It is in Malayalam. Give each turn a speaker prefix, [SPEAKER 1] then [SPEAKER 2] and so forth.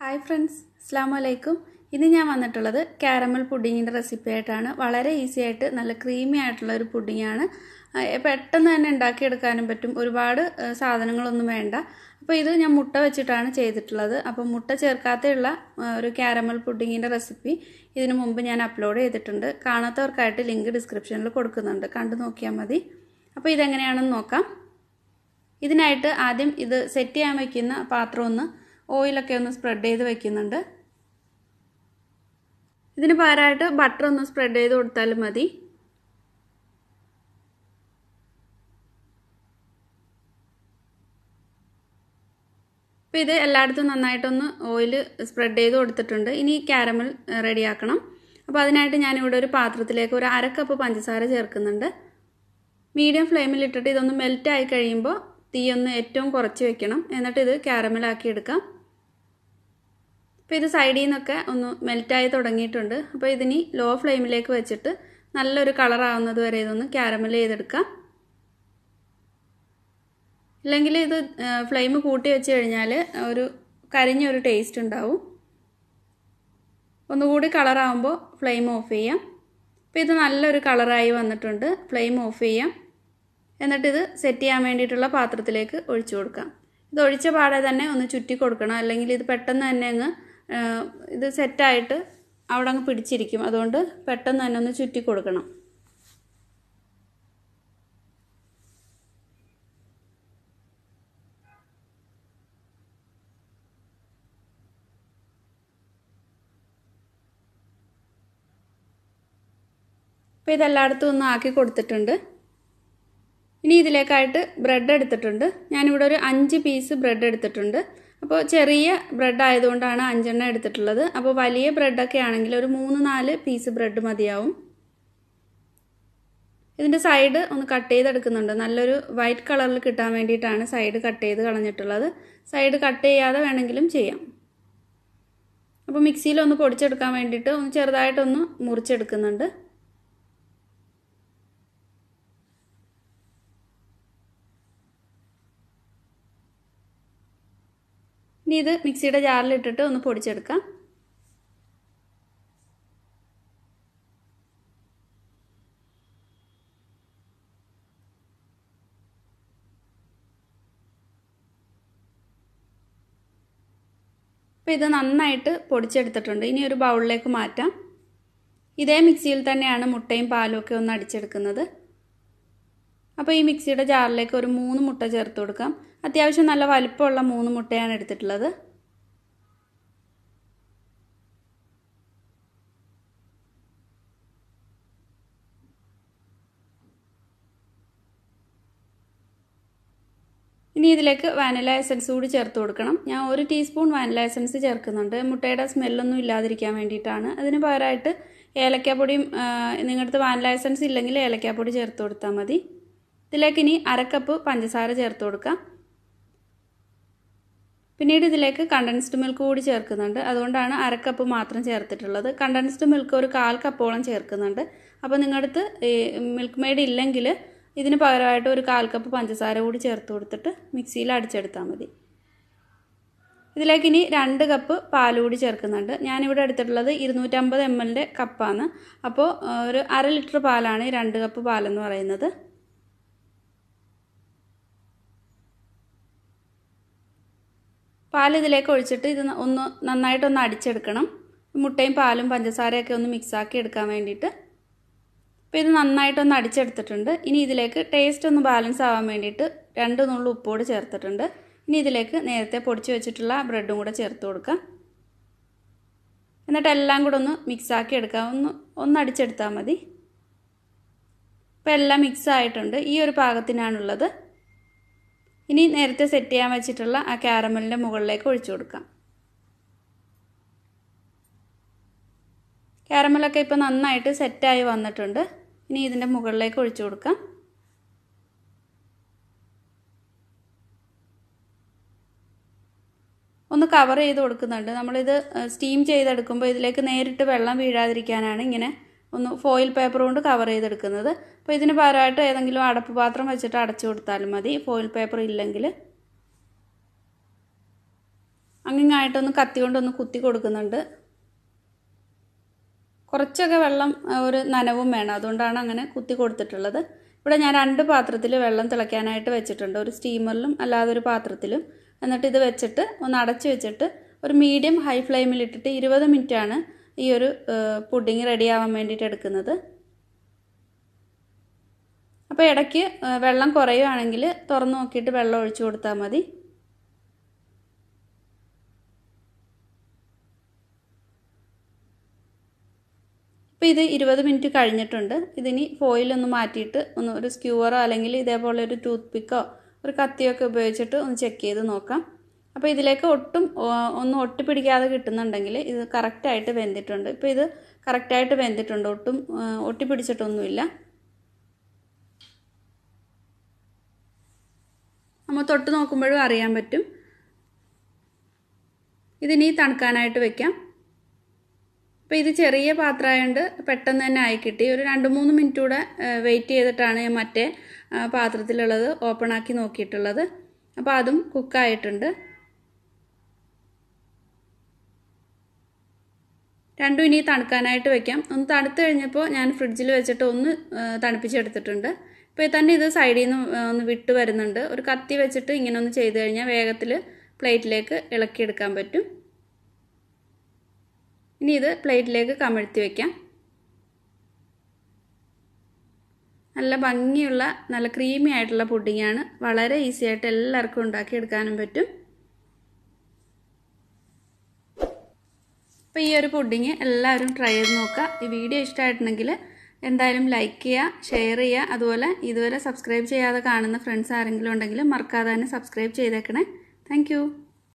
[SPEAKER 1] ഹായ് ഫ്രണ്ട്സ് അസ്സാം വലൈക്കും ഇന്ന് ഞാൻ വന്നിട്ടുള്ളത് കാരമൽ പുഡിങ്ങിൻ്റെ റെസിപ്പി ആയിട്ടാണ് വളരെ ഈസി ആയിട്ട് നല്ല ക്രീമി ആയിട്ടുള്ള ഒരു പുഡിങ്ങാണ് പെട്ടെന്ന് തന്നെ ഉണ്ടാക്കിയെടുക്കാനും പറ്റും ഒരുപാട് ഏഹ്, സാധനങ്ങളൊന്നും വേണ്ട അപ്പോൾ ഇത് ഞാൻ മുട്ട വെച്ചിട്ടാണ് ചെയ്തിട്ടുള്ളത് അപ്പോൾ മുട്ട ചേർക്കാതെയുള്ള ഏഹ്, ഒരു കാരമൽ പുഡിങ്ങിൻ്റെ റെസിപ്പി ഇതിനു മുമ്പ് ഞാൻ അപ്ലോഡ് ചെയ്തിട്ടുണ്ട് കാണാത്തവർക്കായിട്ട് ലിങ്ക് ഡിസ്ക്രിപ്ഷനിൽ കൊടുക്കുന്നുണ്ട് കണ്ടു നോക്കിയാൽ മതി അപ്പോൾ ഇതെങ്ങനെയാണെന്ന് നോക്കാം ഇതിനായിട്ട് ആദ്യം ഇത് സെറ്റ് ചെയ്യാൻ വയ്ക്കുന്ന പാത്രം ഒന്ന് ഓയിലൊക്കെ ഒന്ന് സ്പ്രെഡ് ചെയ്ത് വെക്കുന്നുണ്ട് ഇതിന് പകരമായിട്ട് ബട്ടർ ഒന്ന് സ്പ്രെഡ് ചെയ്ത് കൊടുത്താലും മതി അപ്പോൾ ഇത് എല്ലായിടത്തും നന്നായിട്ടൊന്ന് ഓയിൽ സ്പ്രെഡ് ചെയ്ത് കൊടുത്തിട്ടുണ്ട് ഇനി കാരമൽ റെഡിയാക്കണം അപ്പോൾ അതിനായിട്ട് ഞാനിവിടെ ഒരു പാത്രത്തിലേക്ക് ഒരു അര കപ്പ് പഞ്ചസാര ചേർക്കുന്നുണ്ട് മീഡിയം ഫ്ലെയിമിൽ ഇട്ടിട്ട് ഇതൊന്ന് മെൽറ്റ് ആയി കഴിയുമ്പോൾ തീ ഒന്ന് ഏറ്റവും കുറച്ച് വെക്കണം എന്നിട്ട് ഇത് കാരമലാക്കി എടുക്കാം അപ്പോൾ ഇത് സൈഡിൽ നിന്നൊക്കെ ഒന്ന് മെൽറ്റായി തുടങ്ങിയിട്ടുണ്ട് അപ്പോൾ ഇതിനി ലോ ഫ്ലെയിമിലേക്ക് വെച്ചിട്ട് നല്ലൊരു കളർ ആവുന്നത് വരെ ഇതൊന്ന് കാരമൽ ചെയ്തെടുക്കാം ഇല്ലെങ്കിൽ ഇത് ഫ്ലെയിം കൂട്ടി വെച്ച് കഴിഞ്ഞാൽ ഒരു കരിഞ്ഞൊരു ടേസ്റ്റ് ഉണ്ടാവും ഒന്നുകൂടി കളറാവുമ്പോൾ ഫ്ലെയിം ഓഫ് ചെയ്യാം അപ്പോൾ ഇത് നല്ലൊരു കളറായി വന്നിട്ടുണ്ട് ഫ്ലെയിം ഓഫ് ചെയ്യാം എന്നിട്ട് ഇത് സെറ്റ് ചെയ്യാൻ വേണ്ടിയിട്ടുള്ള പാത്രത്തിലേക്ക് ഒഴിച്ചു കൊടുക്കാം ഇത് ഒഴിച്ച പാടെ തന്നെ ഒന്ന് ചുറ്റി കൊടുക്കണം അല്ലെങ്കിൽ ഇത് പെട്ടെന്ന് തന്നെ അങ്ങ് ഇത് സെറ്റായിട്ട് അവിടെ അങ്ങ് പിടിച്ചിരിക്കും അതുകൊണ്ട് പെട്ടെന്ന് തന്നെ ഒന്ന് ചുറ്റി കൊടുക്കണം അപ്പോൾ ഇതെല്ലായിടത്തും ഒന്ന് ആക്കി കൊടുത്തിട്ടുണ്ട് ഇനി ഇതിലേക്കായിട്ട് ബ്രെഡ് എടുത്തിട്ടുണ്ട് ഞാനിവിടെ ഒരു അഞ്ച് പീസ് ബ്രെഡ് എടുത്തിട്ടുണ്ട് അപ്പോൾ ചെറിയ ബ്രെഡ് ആയതുകൊണ്ടാണ് അഞ്ചെണ്ണം എടുത്തിട്ടുള്ളത് അപ്പോൾ വലിയ ബ്രെഡൊക്കെ ആണെങ്കിൽ ഒരു മൂന്ന് നാല് പീസ് ബ്രെഡ് മതിയാവും ഇതിൻ്റെ സൈഡ് ഒന്ന് കട്ട് ചെയ്തെടുക്കുന്നുണ്ട് നല്ലൊരു വൈറ്റ് കളറിൽ കിട്ടാൻ വേണ്ടിയിട്ടാണ് സൈഡ് കട്ട് ചെയ്ത് കളഞ്ഞിട്ടുള്ളത് സൈഡ് കട്ട് ചെയ്യാതെ വേണമെങ്കിലും ചെയ്യാം അപ്പോൾ മിക്സിയിൽ ഒന്ന് പൊടിച്ചെടുക്കാൻ വേണ്ടിയിട്ട് ഒന്ന് ചെറുതായിട്ടൊന്ന് മുറിച്ചെടുക്കുന്നുണ്ട് ഇനി ഇത് മിക്സിയുടെ ജാറിലിട്ടിട്ട് ഒന്ന് പൊടിച്ചെടുക്കാം അപ്പോൾ ഇത് നന്നായിട്ട് പൊടിച്ചെടുത്തിട്ടുണ്ട് ഇനി ഒരു ബൗളിലേക്ക് മാറ്റാം ഇതേ മിക്സിയിൽ തന്നെയാണ് മുട്ടയും പാലും ഒക്കെ ഒന്ന് അടിച്ചെടുക്കുന്നത് അപ്പോൾ ഈ മിക്സിയുടെ ജാറിലേക്ക് ഒരു മൂന്ന് മുട്ട ചേർത്ത് കൊടുക്കാം അത്യാവശ്യം നല്ല വലിപ്പമുള്ള മൂന്ന് മുട്ടയാണ് എടുത്തിട്ടുള്ളത് ഇനി ഇതിലേക്ക് വാനില എസൻസ് കൂടി ചേർത്ത് കൊടുക്കണം ഞാൻ ഒരു ടീസ്പൂൺ വാനില എസൻസ് ചേർക്കുന്നുണ്ട് മുട്ടയുടെ സ്മെല്ലൊന്നും ഇല്ലാതിരിക്കാൻ വേണ്ടിയിട്ടാണ് അതിന് പകരമായിട്ട് ഏലക്കാപ്പൊടിയും നിങ്ങളുടെ അടുത്ത് വാനില എസൻസ് ഇല്ലെങ്കിൽ ഏലക്കാപ്പൊടി ചേർത്ത് കൊടുത്താൽ മതി ഇതിലേക്ക് ഇനി അരക്കപ്പ് പഞ്ചസാര ചേർത്ത് കൊടുക്കാം പിന്നീട് ഇതിലേക്ക് കണ്ടൻസ്ഡ് മിൽക്ക് കൂടി ചേർക്കുന്നുണ്ട് അതുകൊണ്ടാണ് അരക്കപ്പ് മാത്രം ചേർത്തിട്ടുള്ളത് കണ്ടൻസ്ഡ് മിൽക്ക് ഒരു കാൽ കപ്പോളം ചേർക്കുന്നുണ്ട് അപ്പോൾ നിങ്ങളുടെ മിൽക്ക് മെയ്ഡ് ഇല്ലെങ്കിൽ ഇതിന് പകരമായിട്ട് ഒരു കാൽ കപ്പ് പഞ്ചസാര കൂടി ചേർത്ത് കൊടുത്തിട്ട് മിക്സിയിൽ അടിച്ചെടുത്താൽ മതി ഇതിലേക്ക് ഇനി രണ്ട് കപ്പ് പാൽ കൂടി ചേർക്കുന്നുണ്ട് ഞാനിവിടെ എടുത്തിട്ടുള്ളത് ഇരുന്നൂറ്റമ്പത് എം എല്ലിൻ്റെ കപ്പാണ് അപ്പോൾ ഒരു അര ലിറ്റർ പാലാണ് രണ്ട് കപ്പ് പാലെന്ന് പറയുന്നത് പാൽ ഇതിലേക്ക് ഒഴിച്ചിട്ട് ഇത് ഒന്ന് നന്നായിട്ടൊന്ന് അടിച്ചെടുക്കണം മുട്ടയും പാലും പഞ്ചസാരയൊക്കെ ഒന്ന് മിക്സാക്കി എടുക്കാൻ വേണ്ടിയിട്ട് അപ്പോൾ ഇത് നന്നായിട്ടൊന്ന് അടിച്ചെടുത്തിട്ടുണ്ട് ഇനി ഇതിലേക്ക് ടേസ്റ്റ് ഒന്ന് ബാലൻസ് ആവാൻ വേണ്ടിയിട്ട് രണ്ട് നുള്ളു ഉപ്പോട് ചേർത്തിട്ടുണ്ട് ഇനി ഇതിലേക്ക് നേരത്തെ പൊടിച്ച് വെച്ചിട്ടുള്ള ബ്രെഡും കൂടെ ചേർത്ത് കൊടുക്കാം എന്നിട്ട് എല്ലാം കൂടെ ഒന്ന് മിക്സാക്കി എടുക്കാം ഒന്ന് ഒന്ന് അടിച്ചെടുത്താൽ മതി ഇപ്പോൾ എല്ലാം മിക്സ് ആയിട്ടുണ്ട് ഈ ഒരു പാകത്തിനാണുള്ളത് ഇനി നേരത്തെ സെറ്റ് ചെയ്യാൻ വെച്ചിട്ടുള്ള ആ ക്യാരമലിൻ്റെ മുകളിലേക്ക് ഒഴിച്ചു കൊടുക്കാം ക്യാരമലൊക്കെ ഇപ്പോൾ നന്നായിട്ട് സെറ്റായി വന്നിട്ടുണ്ട് ഇനി ഇതിൻ്റെ മുകളിലേക്ക് ഒഴിച്ചു കൊടുക്കാം ഒന്ന് കവർ ചെയ്ത് കൊടുക്കുന്നുണ്ട് നമ്മളിത് സ്റ്റീം ചെയ്തെടുക്കുമ്പോൾ ഇതിലേക്ക് നേരിട്ട് വെള്ളം വീഴാതിരിക്കാനാണ് ഇങ്ങനെ ഒന്ന് ഫോയിൽ പേപ്പർ കൊണ്ട് കവർ ചെയ്തെടുക്കുന്നത് അപ്പോൾ ഇതിന് പകരമായിട്ട് ഏതെങ്കിലും അടപ്പ് പാത്രം വെച്ചിട്ട് അടച്ചു കൊടുത്താലും മതി ഫോയിൽ പേപ്പർ ഇല്ലെങ്കിൽ അങ്ങിങ്ങായിട്ടൊന്ന് കത്തി കൊണ്ടൊന്ന് കുത്തി കൊടുക്കുന്നുണ്ട് കുറച്ചൊക്കെ വെള്ളം ഒരു നനവും വേണം അതുകൊണ്ടാണ് അങ്ങനെ കുത്തി കൊടുത്തിട്ടുള്ളത് ഇവിടെ ഞാൻ രണ്ട് പാത്രത്തിൽ വെള്ളം തിളയ്ക്കാനായിട്ട് വെച്ചിട്ടുണ്ട് ഒരു സ്റ്റീമറിലും അല്ലാതെ ഒരു പാത്രത്തിലും എന്നിട്ട് ഇത് വെച്ചിട്ട് ഒന്ന് അടച്ചു വെച്ചിട്ട് ഒരു മീഡിയം ഹൈ ഫ്ലെയിമിൽ ഇട്ടിട്ട് ഇരുപത് മിനിറ്റാണ് ഈ ഒരു പുഡിങ് റെഡി ആവാൻ വേണ്ടിയിട്ട് എടുക്കുന്നത് അപ്പോൾ ഇടയ്ക്ക് വെള്ളം കുറയുവാണെങ്കിൽ തുറന്നു നോക്കിയിട്ട് വെള്ളം ഒഴിച്ചു കൊടുത്താൽ മതി ഇപ്പോൾ ഇത് ഇരുപത് മിനിറ്റ് കഴിഞ്ഞിട്ടുണ്ട് ഇതിനി ഫോയിലൊന്ന് മാറ്റിയിട്ട് ഒന്ന് ഒരു സ്ക്യൂവറോ അല്ലെങ്കിൽ ഇതേപോലെ ഒരു ടൂത്ത് പിക്കോ ഒരു കത്തിയൊക്കെ ഉപയോഗിച്ചിട്ട് ഒന്ന് ചെക്ക് ചെയ്ത് നോക്കാം അപ്പോൾ ഇതിലേക്ക് ഒട്ടും ഒന്നും ഒട്ടിപ്പിടിക്കാതെ കിട്ടുന്നുണ്ടെങ്കിൽ ഇത് കറക്റ്റായിട്ട് വെന്തിട്ടുണ്ട് ഇപ്പോൾ ഇത് കറക്റ്റായിട്ട് വെന്തിട്ടുണ്ട് ഒട്ടും ഒട്ടിപ്പിടിച്ചിട്ടൊന്നുമില്ല നമ്മൾ തൊട്ട് നോക്കുമ്പോഴും അറിയാൻ പറ്റും ഇതിനി തണുക്കാനായിട്ട് വെക്കാം അപ്പോൾ ഇത് ചെറിയ പാത്രമായതുകൊണ്ട് പെട്ടെന്ന് തന്നെ ആയി കിട്ടി ഒരു രണ്ട് മൂന്ന് മിനിറ്റ് കൂടെ വെയിറ്റ് ചെയ്തിട്ടാണ് ഞാൻ മറ്റേ പാത്രത്തിലുള്ളത് ഓപ്പൺ ആക്കി നോക്കിയിട്ടുള്ളത് അപ്പോൾ അതും കുക്കായിട്ടുണ്ട് രണ്ടും ഇനി തണുക്കാനായിട്ട് വെക്കാം ഒന്ന് തണുത്ത് കഴിഞ്ഞപ്പോൾ ഞാൻ ഫ്രിഡ്ജിൽ വെച്ചിട്ട് ഒന്ന് തണുപ്പിച്ചെടുത്തിട്ടുണ്ട് ഇപ്പോൾ തന്നെ ഇത് സൈഡിൽ നിന്ന് ഒന്ന് വിട്ട് വരുന്നുണ്ട് ഒരു കത്തി വെച്ചിട്ട് ഇങ്ങനെ ഒന്ന് ചെയ്ത് കഴിഞ്ഞാൽ വേഗത്തിൽ പ്ലേറ്റിലേക്ക് ഇളക്കിയെടുക്കാൻ പറ്റും ഇനി ഇത് പ്ലേറ്റിലേക്ക് കമഴ്ത്തി വയ്ക്കാം നല്ല ഭംഗിയുള്ള നല്ല ക്രീമി ആയിട്ടുള്ള പുഡിങ്ങാണ് വളരെ ഈസി ആയിട്ട് എല്ലാവർക്കും ഉണ്ടാക്കിയെടുക്കാനും പറ്റും അപ്പോൾ ഈ ഒരു പുഡിങ് എല്ലാവരും ട്രൈ ചെയ്ത് നോക്കുക ഈ വീഡിയോ ഇഷ്ടമായിട്ടുണ്ടെങ്കിൽ എന്തായാലും ലൈക്ക് ചെയ്യുക ഷെയർ ചെയ്യുക അതുപോലെ ഇതുവരെ സബ്സ്ക്രൈബ് ചെയ്യാതെ കാണുന്ന ഫ്രണ്ട്സ് ആരെങ്കിലും ഉണ്ടെങ്കിൽ മറക്കാതെ തന്നെ സബ്സ്ക്രൈബ് ചെയ്തേക്കണേ താങ്ക്